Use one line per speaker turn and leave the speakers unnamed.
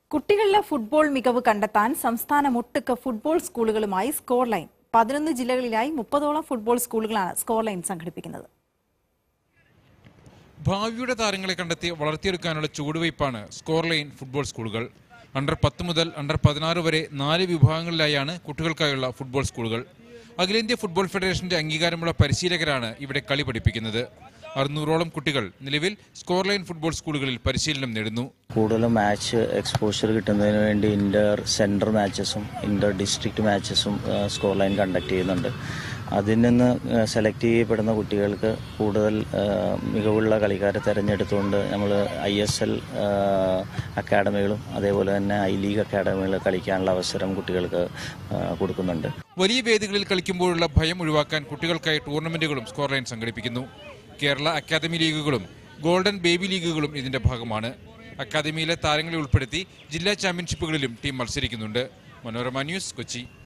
കുട്ടികളിലെ ഫുട്ബോൾ മികവ് കണ്ടെത്താൻ സംസ്ഥാനമൊട്ടുക്ക് ഫുട്ബോൾ സ്കൂളുകളുമായി സ്കോർ ലൈൻ പതിനൊന്ന് ജില്ലകളിലായി മുപ്പതോളം ഫുട്ബോൾ സ്കൂളുകളാണ് സ്കോർ ലൈൻ സംഘടിപ്പിക്കുന്നത്
ഭാവിയുടെ താരങ്ങളെ കണ്ടെത്തി വളർത്തിയെടുക്കാനുള്ള ചുവടുവയ്പ്പാണ് സ്കോർ ലൈൻ ഫുട്ബോൾ സ്കൂളുകൾ അണ്ടർ പത്ത് മുതൽ അണ്ടർ പതിനാറ് വരെ നാല് വിഭാഗങ്ങളിലായാണ് കുട്ടികൾക്കായുള്ള ഫുട്ബോൾ സ്കൂളുകൾ അഖിലേന്ത്യാ ഫുട്ബോൾ ഫെഡറേഷന്റെ അംഗീകാരമുള്ള പരിശീലകരാണ് ഇവിടെ കളി പഠിപ്പിക്കുന്നത് അറുന്നൂറോളം കുട്ടികൾ നിലവിൽ സ്കോർ ലൈൻ ഫുട്ബോൾ സ്കൂളുകളിൽ പരിശീലനം നേടുന്നു
കൂടുതൽ മാച്ച് എക്സ്പോഷർ കിട്ടുന്നതിന് വേണ്ടി ഇന്റർ സെൻട്രൽ മാച്ചസും ഇന്റർ ഡിസ്ട്രിക്ട് മാച്ചസും സ്കോർ ലൈൻ കണ്ടക്ട് ചെയ്യുന്നുണ്ട് അതിൽ നിന്ന് സെലക്ട് ചെയ്യപ്പെടുന്ന കുട്ടികൾക്ക് കൂടുതൽ ആ, മികവുള്ള കളിക്കാരെ തിരഞ്ഞെടുത്തുകൊണ്ട് നമ്മൾ ഐ എസ് എൽ അക്കാഡമികളും അതേപോലെ തന്നെ ഐ ലീഗ് അക്കാഡമികൾ കളിക്കാനുള്ള അവസരം കുട്ടികൾക്ക് ആ, കൊടുക്കുന്നുണ്ട്
വലിയ വേദികളിൽ കളിക്കുമ്പോഴുള്ള ഭയം ഒഴിവാക്കാൻ കുട്ടികൾക്കായി ടൂർണമെന്റുകളും സ്കോർ ലൈൻ സംഘടിപ്പിക്കുന്നു കേരള അക്കാദമി ലീഗുകളും ഗോൾഡൻ ബേബി ലീഗുകളും ഇതിന്റെ ഭാഗമാണ് അക്കാദമിയിലെ താരങ്ങളെ ഉൾപ്പെടുത്തി ജില്ലാ ചാമ്പ്യൻഷിപ്പുകളിലും ടീം മത്സരിക്കുന്നുണ്ട് മനോരമ ന്യൂസ് കൊച്ചി